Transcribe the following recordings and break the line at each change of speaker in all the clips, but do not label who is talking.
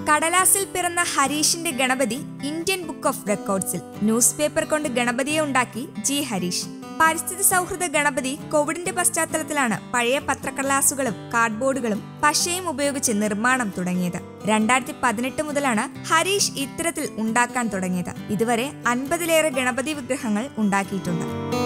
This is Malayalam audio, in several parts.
കടലാസിൽ പിറന്ന ഹരീഷിന്റെ ഗണപതി ഇന്ത്യൻ ബുക്ക് ഓഫ് റെക്കോർഡ്സിൽ ന്യൂസ് പേപ്പർ കൊണ്ട് ഗണപതിയെ ഉണ്ടാക്കി ജി ഹരീഷ് പരിസ്ഥിതി സൗഹൃദ ഗണപതി കോവിഡിന്റെ പശ്ചാത്തലത്തിലാണ് പഴയ പത്രക്കടലാസുകളും കാർഡ്ബോർഡുകളും പശയും ഉപയോഗിച്ച് നിർമ്മാണം തുടങ്ങിയത് രണ്ടായിരത്തി പതിനെട്ട് മുതലാണ് ഹരീഷ് ഇത്തരത്തിൽ ഉണ്ടാക്കാൻ തുടങ്ങിയത് ഇതുവരെ അൻപതിലേറെ ഗണപതി വിഗ്രഹങ്ങൾ ഉണ്ടാക്കിയിട്ടുണ്ട്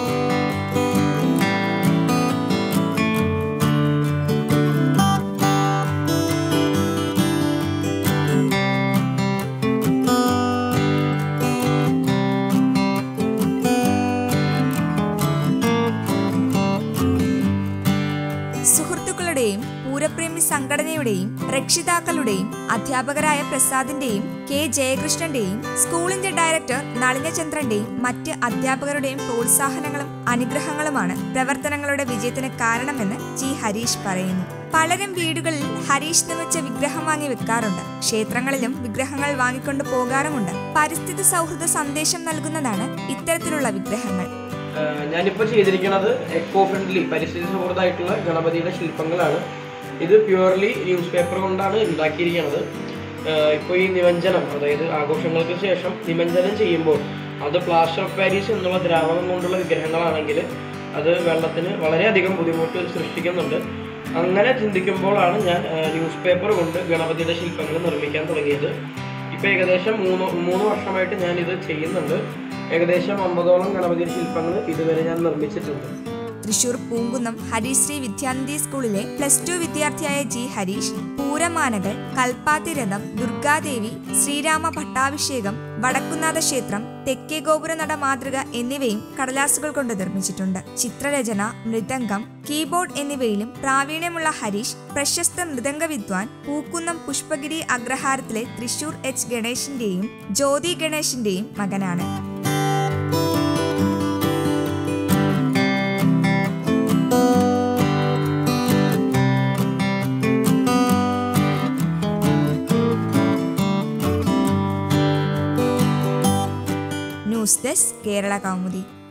സുഹൃത്തുക്കളുടെയും പൂരപ്രേമി സംഘടനയുടെയും രക്ഷിതാക്കളുടെയും അധ്യാപകരായ പ്രസാദിന്റെയും കെ ജയകൃഷ്ണന്റെയും സ്കൂളിന്റെ ഡയറക്ടർ നളിനചന്ദ്രന്റെയും മറ്റ് അധ്യാപകരുടെയും പ്രോത്സാഹനങ്ങളും അനുഗ്രഹങ്ങളുമാണ് പ്രവർത്തനങ്ങളുടെ വിജയത്തിന് കാരണമെന്ന് ജി ഹരീഷ് പറയുന്നു പലരും വീടുകളിൽ ഹരീഷ് നിർമ്മിച്ച വിഗ്രഹം വാങ്ങി വെക്കാറുണ്ട് ക്ഷേത്രങ്ങളിലും വിഗ്രഹങ്ങൾ വാങ്ങിക്കൊണ്ട് പോകാറുമുണ്ട് പരിസ്ഥിതി സൗഹൃദ സന്ദേശം നൽകുന്നതാണ് ഇത്തരത്തിലുള്ള വിഗ്രഹങ്ങൾ
ആഹ് ഞാനിപ്പോൾ ചെയ്തിരിക്കുന്നത് എക്കോ ഫ്രണ്ട്ലി പരിസ്ഥിതി സൗഹൃദമായിട്ടുള്ള ഗണപതിയുടെ ശില്പങ്ങളാണ് ഇത് പ്യുവർലി ന്യൂസ് പേപ്പർ കൊണ്ടാണ് ഉണ്ടാക്കിയിരിക്കുന്നത് ഇപ്പോൾ ഈ നിമഞ്ജനം അതായത് ആഘോഷങ്ങൾക്ക് ശേഷം നിമഞ്ജനം ചെയ്യുമ്പോൾ അത് പ്ലാസ്റ്റർ ഓഫ് പാരീസ് എന്നുള്ള ദ്രാവകം കൊണ്ടുള്ള വിഗ്രഹങ്ങളാണെങ്കിൽ അത് വെള്ളത്തിന് വളരെയധികം ബുദ്ധിമുട്ട് സൃഷ്ടിക്കുന്നുണ്ട് അങ്ങനെ ചിന്തിക്കുമ്പോഴാണ് ഞാൻ ന്യൂസ് പേപ്പർ കൊണ്ട് ഗണപതിയുടെ ശില്പങ്ങൾ നിർമ്മിക്കാൻ തുടങ്ങിയത് ഇപ്പോൾ ഏകദേശം മൂന്ന് മൂന്ന് വർഷമായിട്ട് ഞാൻ ഇത് ചെയ്യുന്നുണ്ട് ഏകദേശം അമ്പതോളം ഗണപതി ശില്പങ്ങൾ ഇതുവരെ ഞാൻ നിർമ്മിച്ചിട്ടുണ്ട്
തൃശൂർ പൂങ്കുന്നം ഹരിശ്രീ വിദ്യാനിധി സ്കൂളിലെ പ്ലസ് ടു വിദ്യാർത്ഥിയായ ജി ഹരീഷ് പൂരമാനകൾ കൽപ്പാത്തിരഥം ദുർഗാദേവി ശ്രീരാമ പട്ടാഭിഷേകം വടക്കുന്നാഥ ക്ഷേത്രം തെക്കേ ഗോപുരനട മാതൃക എന്നിവയും കടലാസുകൾ കൊണ്ട് നിർമ്മിച്ചിട്ടുണ്ട് ചിത്രരചന മൃദംഗം കീബോർഡ് എന്നിവയിലും പ്രാവീണ്യമുള്ള ഹരീഷ് പ്രശസ്ത മൃദംഗ വിദ്വാൻ പൂക്കുന്നം പുഷ്പഗിരി അഗ്രഹാരത്തിലെ തൃശൂർ എച്ച് ഗണേശിന്റെയും ജ്യോതി ഗണേശിന്റെയും മകനാണ് ന്യൂസ് ഡെസ്ക് കേരള കൗമുദി